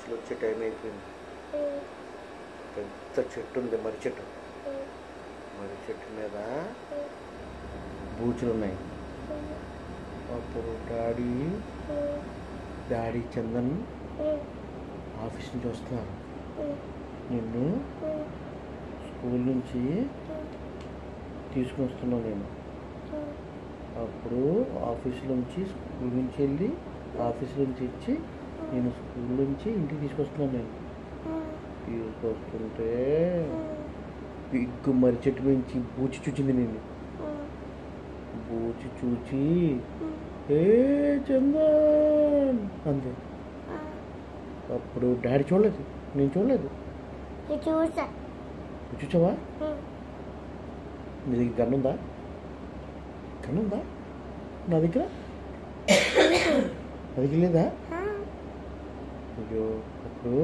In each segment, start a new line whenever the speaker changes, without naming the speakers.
ఆఫీసులో వచ్చే టైం అయిపోయింది పెద్ద చెట్టు ఉంది మర్రి చెట్టు మర్రి చెట్టు మీద బూచులు ఉన్నాయి అప్పుడు డాడీ డాడీ చందన్ ఆఫీస్ నుంచి వస్తున్నారు నిన్ను స్కూల్ నుంచి తీసుకుని వస్తున్నాను నేను అప్పుడు ఆఫీస్ నుంచి స్కూల్ నుంచి వెళ్ళి ఆఫీస్ నుంచి ఇచ్చి నేను స్కూల్ నుంచి ఇంటికి తీసుకొస్తున్నాను నేను తీసుకొస్తుంటే పిగ్గు మర్రి చెట్టు నుంచి బూచి చూచింది నేను బూచి చూచి ఏ చందన్ అంతే అప్పుడు డాడీ చూడలేదు నేను చూడలేదు
చూసా
నువ్వు చూసావా నీ దగ్గర గన్ ఉందా గన్ ఉందా నా దగ్గర నా దగ్గర లేదా అయ్యో అప్పుడు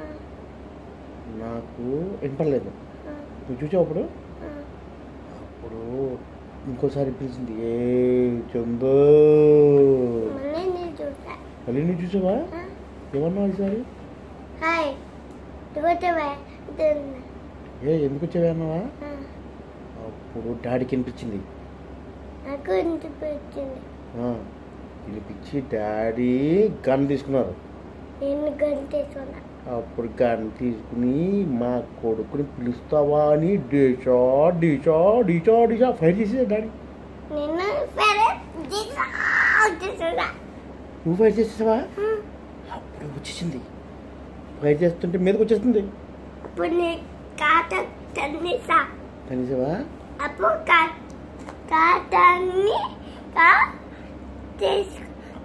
నాకు వినపడలేదు నువ్వు చూసావు అప్పుడు అప్పుడు ఇంకోసారి పిలిచింది ఏ చందో
మళ్ళీ నేను చూసా
మళ్ళీ నువ్వు చూసావా ఏమన్నావు ఈసారి
హాయ్ చూడవే
ఏ ఎందుకు వచ్చావే అన్నావా అప్పుడు డాడీకి వినిపించింది
నాకు ఇంటికి వచ్చింది
ఆ, పిలిపించి డాడీ గన్ తీసుకున్నారు
నేను గంటేసుకున్నా
అప్పుడు గన్ తీసుకుని మా కొడుకుని పిలుస్తావా అని డీచా డీచా డీచా డీచా ఫైర్ చేసేది డాడీ
నేను సరే చేసా
నువ్వు ఫైర్ చేసేసావా అప్పుడు వచ్చేసింది ఫైర్ చేస్తుంటే మీదకి వచ్చేస్తుంది
అప్పుడు నీ కాట తన్నిసా
కనీసవా
అప్పుడు కా కాటాన్ని కా చేసు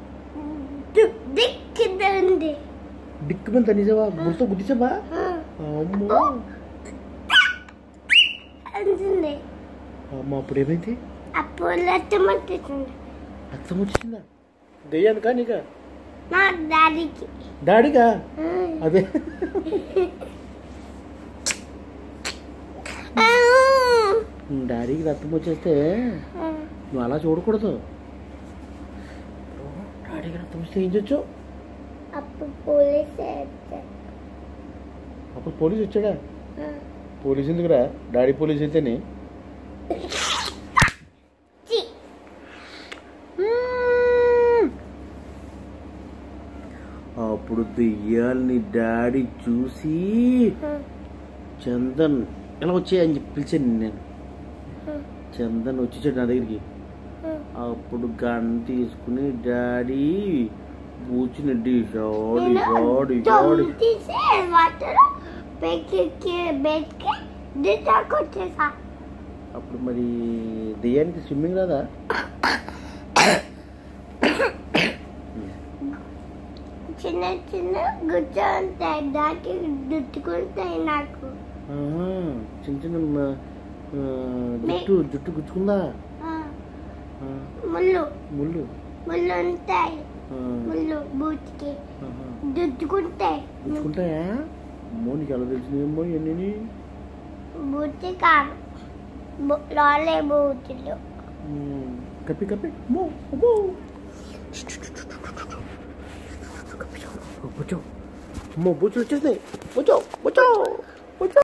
దిక్కిందండి
డిక్ మీద తనీసావా గుర్తు గుద్దిసావా అమ్మో
అంటుంది
అమ్మ అప్పుడు ఏమైంది
అప్పుడు లెట్టమంటుంది
రక్తం వచ్చేసిందా దెయ్యానికా నీకా
నా డాడీకి
డాడీగా అదే డాడీకి రక్తం వచ్చేస్తే నువ్వు అలా చూడకూడదు డాడీకి రక్తం వస్తే ఏం చేయొచ్చు
అప్పుడు పోలీస్ వేస్తారు.
అప్పుడు పోలీస్ వచ్చాడా
ఆ.
పోలీస్ ఎందుకురా డాడీ పోలీస్ అయితేనే
చి.
అప్పుడు దెయ్యాల్ని డాడీ చూసి చందన్ ఎలా వచ్చాయి అని చెప్పి పిలిచాను నేను చందన్ వచ్చేసాడు నా దగ్గరికి అప్పుడు గన్ తీసుకుని డాడీ కూర్చుని డిషాడి షాడి షాడి
దమ్ తీసి వాటర్ బెడ్కి బెడ్కి దిటాకొచ్చేసా
అప్పుడు మరి దెయ్యానికి స్విమ్మింగ్ రాదా
చిన్న చిన్న గుజ్జ ఉంటాయి దాటి దుట్టుకుంటాయి నాకు
ఆహా, చిన్న చిన్న మ- ఆ, జుట్టు జుట్టు గుచ్చుకుందా
ఆ,
ఆ,
ముళ్ళు
ముళ్ళు
ముళ్ళు ఉంటాయి
ఆ,
ముళ్ళు బూట్కి
ఆహా.
దుట్టుకుంటాయి
గుచ్చుకుంటాయా అమ్మో నీకు ఎలా తెలిసిందేమో ఎన్ని
బూటి కాదు బు- లోలే బూతులు
కప్పి కప్పి అమ్మో అమ్మో కూర్చో అమ్మో బూచులు వచ్చేసినాయి కూర్చో కూర్చో కూర్చో